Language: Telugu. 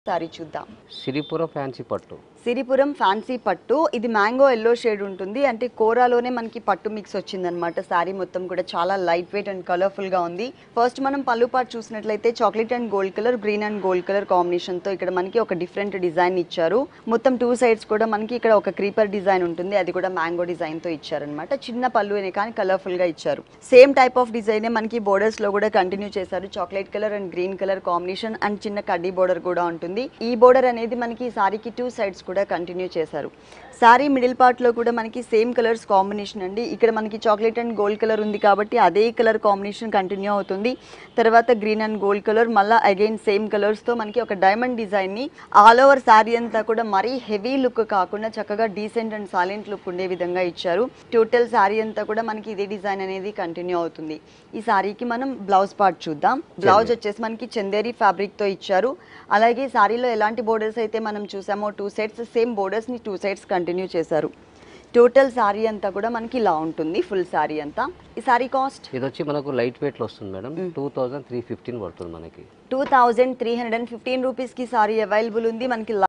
సారీ చూద్దాం సిరిపుర ఫ్యాన్సీ పట్టు సిరిపురం ఫ్యాన్సీ పట్టు ఇది మ్యాంగో ఎల్లో షేడ్ ఉంటుంది అంటే కోరాలోనే మనకి పట్టు మిక్స్ వచ్చిందనమాట శారీ మొత్తం కూడా చాలా లైట్ వెయిట్ అండ్ కలర్ఫుల్ గా ఉంది ఫస్ట్ మనం పళ్ళు పాటు చూసినట్లయితే chocolate and gold colour green and gold colour combination తో ఇక్కడ మనకి ఒక డిఫరెంట్ డిజైన్ ఇచ్చారు మొత్తం టూ సైడ్స్ కూడా మనకి ఇక్కడ ఒక క్రీపర్ డిజైన్ ఉంటుంది అది కూడా మ్యాంగో డిజైన్ తో ఇచ్చారనమాట చిన్న పళ్ళు అనే కానీ కలర్ఫుల్ గా ఇచ్చారు సేమ్ టైప్ ఆఫ్ డిజైన్ మనకి బోర్డర్స్ లో కూడా కంటిన్యూ చేశారు chocolate colour and green colour combination and చిన్న కడ్డీ బోర్డర్ కూడా ఉంటుంది ఈ బోర్డర్ అనేది మనకి ఈ సారీకి టూ సైడ్స్ కూడా కంటిన్యూ చేశారు సారీ మిడిల్ పార్ట్ లో కూడా మనకి సేమ్ కలర్స్ కాంబినేషన్ అండి ఇక్కడ మనకి చాక్లెట్ అండ్ గోల్డ్ కలర్ ఉంది కాబట్టి అదే కలర్ కాంబినేషన్ కంటిన్యూ అవుతుంది తర్వాత గ్రీన్ అండ్ గోల్డ్ కలర్ మళ్ళీ అగైన్ సేమ్ కలర్స్ తో మనకి ఒక డైమండ్ డిజైన్ ని ఆల్ ఓవర్ సారీ అంతా కూడా మరీ హెవీ లుక్ కాకుండా చక్కగా డీసెంట్ అండ్ సాలెంట్ లుక్ ఉండే విధంగా ఇచ్చారు టోటల్ సారీ అంతా కూడా మనకి ఇదే డిజైన్ అనేది కంటిన్యూ అవుతుంది ఈ సారీకి మనం బ్లౌజ్ పార్ట్ చూద్దాం బ్లౌజ్ వచ్చేసి మనకి చందేరి ఫ్యాబ్రిక్ తో ఇచ్చారు అలాగే సారీలో ఎలాంటి బోర్డర్స్ అయితే మనం చూసామో టూ సెట్స్ సేమ్ బోర్డర్స్ ని టూ సైడ్స్ కంటిన్యూ చేశారు టోటల్ సారీ అంతా కూడా మనకి ఇలా ఉంటుంది ఫుల్ సారీ అంతా ఈ సారీ కాస్ట్ ఇది వచ్చి మనకు లైట్ వెయిట్లో వస్తుంది madam two thousand three fifteen పడుతుంది మనకి two thousand three hundred and fifteen రూపీస్కి సారీ అవైలబుల్ ఉంది మనకి